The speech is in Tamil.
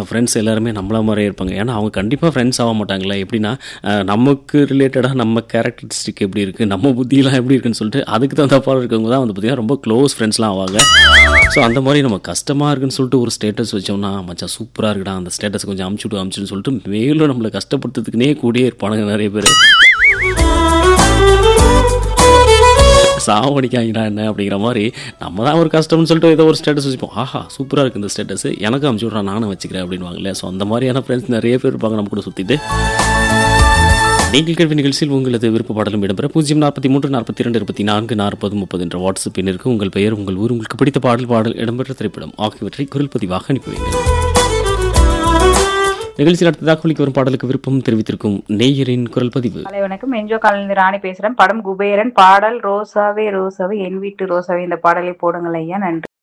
ஃப்ரெண்ட்ஸ் எல்லாருமே நம்மள மாதிரியே இருப்பாங்க ஏன்னா அவங்க கண்டிப்பாக ஃப்ரெண்ட்ஸ் ஆக மாட்டாங்களே எப்படின்னா அஹ், நமக்கு ரிலேட்டடாக நம்ம கேரக்டரிஸ்டிக் எப்படி இருக்குது நம்ம புத்தியெலாம் எப்படி இருக்குன்னு சொல்லிட்டு அதுக்கு தகுந்த பாடம் இருக்கவங்க தான் வந்து பார்த்திங்கன்னா ரொம்ப க்ளோஸ் ஃப்ரெண்ட்ஸ்லாம் ஆவாங்க ஸோ அந்த மாதிரி நம்ம கஷ்டமாக இருக்குன்னு சொல்லிட்டு ஒரு ஸ்டேட்டஸ் வச்சோம்னா மச்சான் சூப்பராக இருக்குடா அந்த ஸ்டேட்டஸ் கொஞ்சம் அமுச்சுட்டு அமுச்சுன்னு சொல்லிட்டு மேலும் நம்மளை கஷ்டப்படுத்துறதுக்குனே கூடயே இருப்பானுங்க நிறைய பேர் சாவடிக்காங்கடா என்ன அப்படிங்கிற மாதிரி நம்ம தான் ஒரு கஷ்டம்னு சொல்லிட்டு ஏதோ ஒரு ஸ்டேட்டஸ் வச்சுப்போம் ஆஹா சூப்பராக இருக்குது இந்த ஸ்டேட்டஸ் எனக்கு அமுச்சு விட்றா நானும் வச்சுக்கிறேன் அப்படின்வாங்கல்ல ஸோ அந்த மாதிரியான ஃப்ரெண்ட்ஸ் நிறைய பேர் இருப்பாங்க நம்ம கூட சுற்றிட்டு நீங்கள் கேள்வி நிகழ்ச்சியில் உங்களது விருப்ப பாடலும் இடம்பெற பூஜ்ஜியம் நாற்பத்தி மூன்று நாற்பத்தி ரெண்டு இருபத்தி நான்கு நாற்பது முப்பது என்ற வாட்ஸ்அப் எண்ணிற்கு உங்கள் பெயர் உங்கள் ஊர் உங்களுக்கு பிடித்த பாடல் பாடல் இடம்பெற்ற திரைப்படம் ஆகியவற்றை குரல் பதிவாக அனுப்பி வைங்கள் நிகழ்ச்சியில் அடுத்ததாக ஒலிக்கு வரும் பாடலுக்கு விருப்பம் தெரிவித்திருக்கும் நேயரின் குரல் பதிவு காலை வணக்கம் என்ஜோ காலனி ராணி பேசுறேன் படம் குபேரன் பாடல் ரோசாவே ரோசாவே என் வீட்டு ரோசாவே இந்த பாடலை போடுங்கள் ஐயா நன்றி